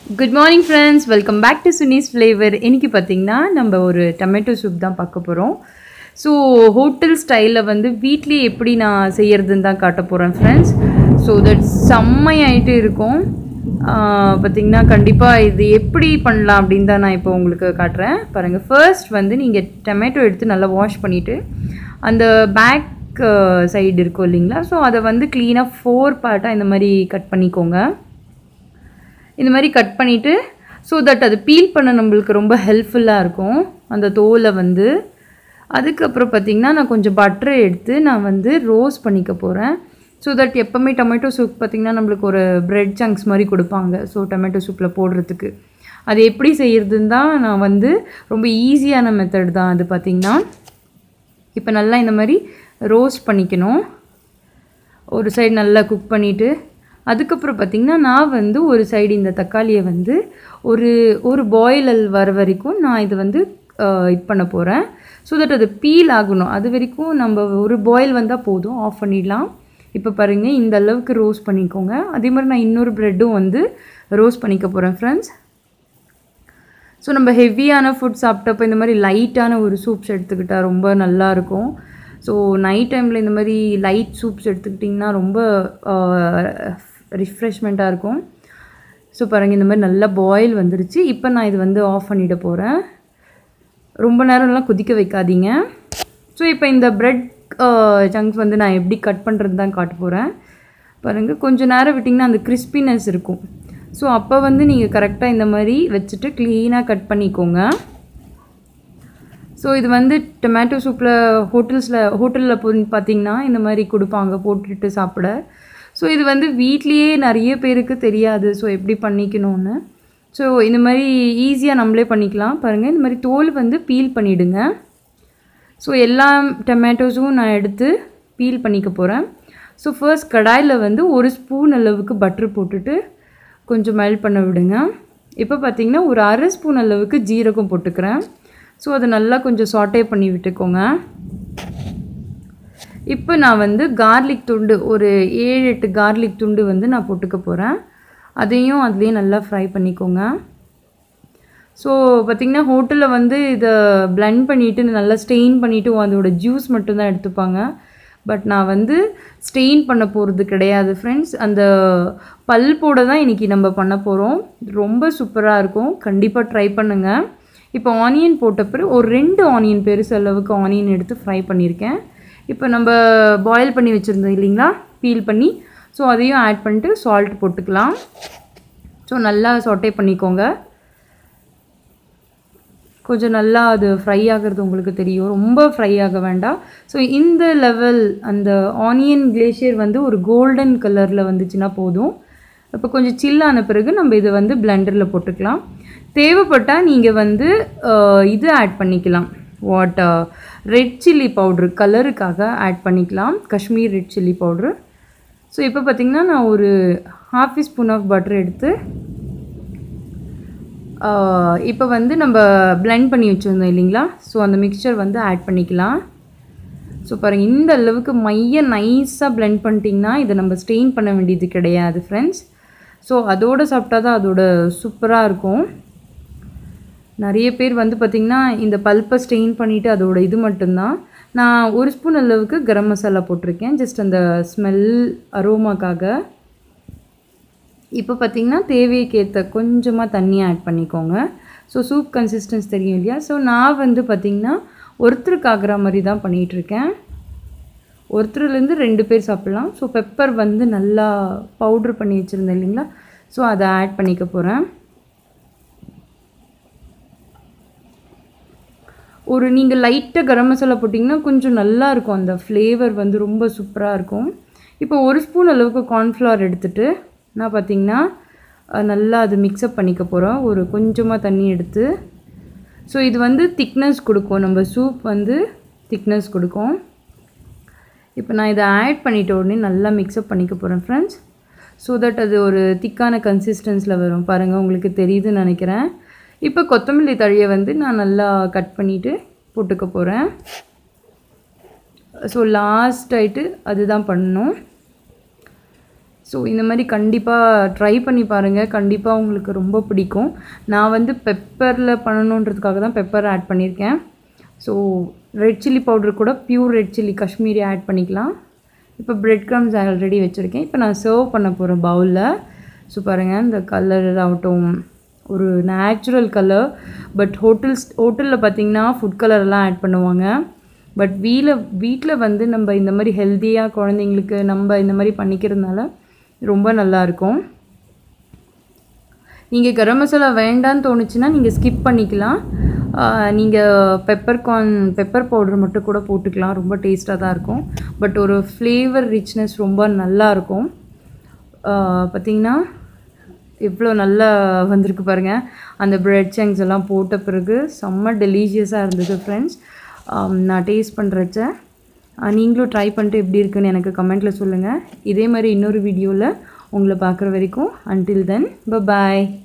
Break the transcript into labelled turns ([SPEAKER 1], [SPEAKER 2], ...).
[SPEAKER 1] good morning friends welcome back to Suni's flavour இன்னைக்கு பார்த்தீங்கன்னா நம்ம ஒரு டொமேட்டோ சூப் தான் பார்க்க போகிறோம் ஸோ ஹோட்டல் ஸ்டைலில் வந்து வீட்லேயே எப்படி நான் செய்யறதுன்னு தான் காட்ட போகிறேன் ஃப்ரெண்ட்ஸ் ஸோ தட் செம்மையாயிட்டு இருக்கும் ஆஹ் பார்த்தீங்கன்னா கண்டிப்பாக இது எப்படி பண்ணலாம் அப்படின்னு தான் நான் இப்போ உங்களுக்கு காட்டுறேன் பாருங்கள் ஃபர்ஸ்ட் வந்து நீங்கள் டொமேட்டோ எடுத்து நல்லா வாஷ் பண்ணிவிட்டு அந்த பேக் சைடு இருக்கும் இல்லைங்களா ஸோ அதை வந்து க்ளீனாக ஃபோர் பார்ட்டாக இந்த மாதிரி கட் பண்ணிக்கோங்க இந்த மாதிரி கட் பண்ணிவிட்டு ஸோ தட் அது பீல் பண்ண நம்மளுக்கு ரொம்ப ஹெல்ப்ஃபுல்லாக இருக்கும் அந்த தோலை வந்து அதுக்கப்புறம் பார்த்திங்கன்னா நான் கொஞ்சம் பட்டரை எடுத்து நான் வந்து ரோஸ் பண்ணிக்க போகிறேன் ஸோ தட் எப்போவுமே டொமேட்டோ சூப் பார்த்திங்கன்னா நம்மளுக்கு ஒரு பிரெட் சங்க்ஸ் மாதிரி கொடுப்பாங்க ஸோ டொமேட்டோ சூப்பில் போடுறதுக்கு அது எப்படி செய்கிறதுன்னு தான் நான் வந்து ரொம்ப ஈஸியான மெத்தட் தான் அது பார்த்திங்கன்னா இப்போ நல்லா இந்த மாதிரி ரோஸ்ட் பண்ணிக்கணும் ஒரு சைடு நல்லா குக் பண்ணிவிட்டு அதுக்கப்புறம் பார்த்திங்கன்னா நான் வந்து ஒரு சைடு இந்த தக்காளியை வந்து ஒரு ஒரு பாயில் வர வரைக்கும் நான் இது வந்து இது பண்ண போகிறேன் ஸோ தட் அது பீல் ஆகணும் அது வரைக்கும் நம்ம ஒரு பாயில் வந்தால் போதும் ஆஃப் பண்ணிடலாம் இப்போ பாருங்கள் இந்த அளவுக்கு ரோஸ்ட் பண்ணிக்கோங்க அதே மாதிரி நான் இன்னொரு ப்ரெட்டும் வந்து ரோஸ்ட் பண்ணிக்க போகிறேன் ஃப்ரெண்ட்ஸ் ஸோ நம்ம ஹெவியான ஃபுட் சாப்பிட்டப்போ இந்த மாதிரி லைட்டான ஒரு சூப்ஸ் எடுத்துக்கிட்டால் ரொம்ப நல்லாயிருக்கும் ஸோ நைட் டைமில் இந்த மாதிரி லைட் சூப்ஸ் எடுத்துக்கிட்டிங்கன்னா ரொம்ப ரிஃப்ரெஷ்மெண்ட்டாக இருக்கும் ஸோ பாருங்கள் இந்த மாதிரி நல்லா பாயில் வந்துருச்சு இப்போ நான் இது வந்து ஆஃப் பண்ணிட போகிறேன் ரொம்ப நேரம்லாம் கொதிக்க வைக்காதீங்க ஸோ இப்போ இந்த ப்ரெட் ஜங்க்ஸ் வந்து நான் எப்படி கட் பண்ணுறது தான் காட்ட போகிறேன் பாருங்கள் கொஞ்சம் நேரம் விட்டிங்கன்னா அந்த கிறிஸ்பினஸ் இருக்கும் ஸோ அப்போ வந்து நீங்கள் கரெக்டாக இந்த மாதிரி வச்சுட்டு க்ளீனாக கட் பண்ணிக்கோங்க ஸோ இது வந்து டொமேட்டோ சூப்பில் ஹோட்டல்ஸில் ஹோட்டலில் போ பார்த்தீங்கன்னா இந்த மாதிரி கொடுப்பாங்க போட்டுட்டு சாப்பிட ஸோ இது வந்து வீட்லேயே நிறைய பேருக்கு தெரியாது ஸோ எப்படி பண்ணிக்கணும்னு ஸோ இந்த மாதிரி ஈஸியாக நம்மளே பண்ணிக்கலாம் பாருங்கள் இந்த மாதிரி தோல் வந்து பீல் பண்ணிவிடுங்க ஸோ எல்லா டொமேட்டோஸும் நான் எடுத்து பீல் பண்ணிக்க போகிறேன் ஸோ ஃபர்ஸ்ட் கடாயில் வந்து ஒரு ஸ்பூன் அளவுக்கு பட்ரு போட்டுட்டு கொஞ்சம் மெல்ட் பண்ண விடுங்க இப்போ பார்த்திங்கன்னா ஒரு அரை ஸ்பூன் அளவுக்கு ஜீரகம் போட்டுக்கிறேன் ஸோ அதை நல்லா கொஞ்சம் சாட்டே பண்ணி விட்டுக்கோங்க இப்போ நான் வந்து கார்லிக் துண்டு ஒரு ஏழு எட்டு கார்லிக் துண்டு வந்து நான் போட்டுக்க போகிறேன் அதையும் அதுலேயே நல்லா ஃப்ரை பண்ணிக்கோங்க ஸோ பார்த்திங்கன்னா ஹோட்டலில் வந்து இதை பிளெண்ட் பண்ணிவிட்டு நல்லா ஸ்டெயின் பண்ணிவிட்டு அதோட ஜூஸ் மட்டும்தான் எடுத்துப்பாங்க பட் நான் வந்து ஸ்டெயின் பண்ண போகிறது கிடையாது ஃப்ரெண்ட்ஸ் அந்த பல்போட தான் இன்றைக்கி நம்ம பண்ண போகிறோம் ரொம்ப சூப்பராக இருக்கும் கண்டிப்பாக ட்ரை பண்ணுங்கள் இப்போ ஆனியன் போட்ட பிறகு ஒரு ரெண்டு ஆனியன் பெருசு அளவுக்கு ஆனியன் எடுத்து ஃப்ரை பண்ணியிருக்கேன் இப்போ நம்ம பாயில் பண்ணி வச்சுருந்தோம் இல்லைங்களா பீல் பண்ணி ஸோ அதையும் ஆட் பண்ணிட்டு சால்ட் போட்டுக்கலாம் ஸோ நல்லா சொட்டே பண்ணிக்கோங்க கொஞ்சம் நல்லா அது ஃப்ரை ஆகிறது உங்களுக்கு தெரியும் ரொம்ப ஃப்ரை ஆக வேண்டாம் ஸோ இந்த லெவல் அந்த ஆனியன் கிளேஷியர் வந்து ஒரு கோல்டன் கலரில் வந்துச்சுன்னா போதும் இப்போ கொஞ்சம் சில்லான பிறகு நம்ம இதை வந்து பிளெண்டரில் போட்டுக்கலாம் தேவைப்பட்டால் நீங்கள் வந்து இது ஆட் பண்ணிக்கலாம் வாட் ரெட் சில்லி பவுட்ரு கலருக்காக ஆட் பண்ணிக்கலாம் Kashmir red chilli powder so இப்போ பார்த்திங்கன்னா நான் ஒரு ஹாஃப் ஸ்பூன் ஆஃப் பட்டர் எடுத்து இப்போ வந்து நம்ம பிளெண்ட் பண்ணி வச்சுருந்தோம் இல்லைங்களா ஸோ அந்த மிக்சர் வந்து ஆட் பண்ணிக்கலாம் ஸோ பாருங்கள் இந்த அளவுக்கு மைய நைஸாக பிளெண்ட் பண்ணிட்டிங்கன்னா இதை நம்ம ஸ்டெயின் பண்ண வேண்டியது கிடையாது ஃப்ரெண்ட்ஸ் ஸோ அதோடு சாப்பிட்டா தான் அதோட சூப்பராக இருக்கும் நிறைய பேர் வந்து பார்த்திங்கன்னா இந்த பல்ப்பை ஸ்டெயின் பண்ணிவிட்டு அதோட இது மட்டும்தான் நான் ஒரு ஸ்பூன் அளவுக்கு கரம் மசாலா போட்டிருக்கேன் ஜஸ்ட் அந்த ஸ்மெல் அரோமாக்காக இப்போ பார்த்திங்கன்னா தேவைக்கேற்ற கொஞ்சமாக தண்ணி ஆட் பண்ணிக்கோங்க ஸோ சூப் கன்சிஸ்டன்ஸ் தெரியும் இல்லையா ஸோ நான் வந்து பார்த்திங்கன்னா ஒருத்தருக்கு ஆகிற மாதிரி தான் பண்ணிகிட்ருக்கேன் ஒருத்தர்லேருந்து ரெண்டு பேர் சாப்பிட்லாம் ஸோ பெப்பர் வந்து நல்லா பவுட்ரு பண்ணி வச்சுருந்தேன் இல்லைங்களா ஸோ அதை ஆட் பண்ணிக்க போகிறேன் ஒரு நீங்கள் லைட்டாக கரம் மசாலா போட்டிங்கன்னா கொஞ்சம் நல்லா இருக்கும் அந்த ஃப்ளேவர் வந்து ரொம்ப சூப்பராக இருக்கும் இப்போ ஒரு ஸ்பூன் அளவுக்கு கார்ன்ஃப்ளவர் எடுத்துகிட்டு நான் பார்த்திங்கன்னா நல்லா அது மிக்சப் பண்ணிக்க போகிறோம் ஒரு கொஞ்சமாக தண்ணி எடுத்து ஸோ இது வந்து திக்னஸ் கொடுக்கும் நம்ம சூப் வந்து திக்னஸ் கொடுக்கும் இப்போ நான் இதை ஆட் பண்ணிட்ட உடனே நல்லா மிக்சப் பண்ணிக்க போகிறேன் ஃப்ரெண்ட்ஸ் ஸோ தட் அது ஒரு திக்கான கன்சிஸ்டன்ஸில் வரும் பாருங்கள் உங்களுக்கு தெரியுதுன்னு நினைக்கிறேன் இப்போ கொத்தமல்லி தழையை வந்து நான் நல்லா கட் பண்ணிவிட்டு போட்டுக்க போகிறேன் ஸோ லாஸ்ட் ஆகிட்டு அதுதான் பண்ணணும் ஸோ இந்த மாதிரி கண்டிப்பாக ட்ரை பண்ணி பாருங்கள் கண்டிப்பாக உங்களுக்கு ரொம்ப பிடிக்கும் நான் வந்து பெப்பரில் பண்ணணுன்றதுக்காக தான் பெப்பர் ஆட் பண்ணியிருக்கேன் ஸோ ரெட் சில்லி பவுடர் கூட pure red chilli Kashmiri add பண்ணிக்கலாம் இப்போ பிரெட் க்ரம்ஸ் ஆல்ரெடி வச்சுருக்கேன் இப்போ நான் சர்வ் பண்ண போகிறேன் பவுலில் ஸோ பாருங்கள் இந்த கலர் ஆகட்டும் ஒரு நேச்சுரல் கலர் பட் ஹோட்டல்ஸ் ஹோட்டலில் பார்த்தீங்கன்னா ஃபுட் கலர்லாம் ஆட் பண்ணுவாங்க பட் வீல வீட்டில் வந்து நம்ம இந்த மாதிரி ஹெல்த்தியாக குழந்தைங்களுக்கு நம்ம இந்த மாதிரி பண்ணிக்கிறதுனால ரொம்ப நல்லாயிருக்கும் நீங்கள் கரம் மசாலா வேண்டான்னு தோணுச்சுன்னா நீங்கள் ஸ்கிப் பண்ணிக்கலாம் நீங்கள் பெப்பர் கார்ன் பெப்பர் பவுடர் மட்டும் கூட போட்டுக்கலாம் ரொம்ப டேஸ்ட்டாக தான் இருக்கும் பட் ஒரு ஃப்ளேவர் ரிச்னஸ் ரொம்ப நல்லா இருக்கும் பார்த்திங்கன்னா எவ்வளோ நல்லா வந்திருக்கு பாருங்கள் அந்த பிரெட் சங்ஸ் எல்லாம் போட்ட பிறகு செம்ம டெலிஷியஸாக இருந்தது ஃப்ரெண்ட்ஸ் நான் டேஸ்ட் பண்ணுறச்ச நீங்களும் ட்ரை பண்ணிட்டு எப்படி இருக்குன்னு எனக்கு கமெண்ட்டில் சொல்லுங்கள் இதே மாதிரி இன்னொரு வீடியோவில் உங்களை பார்க்குற வரைக்கும் அன்டில் தென் பாய்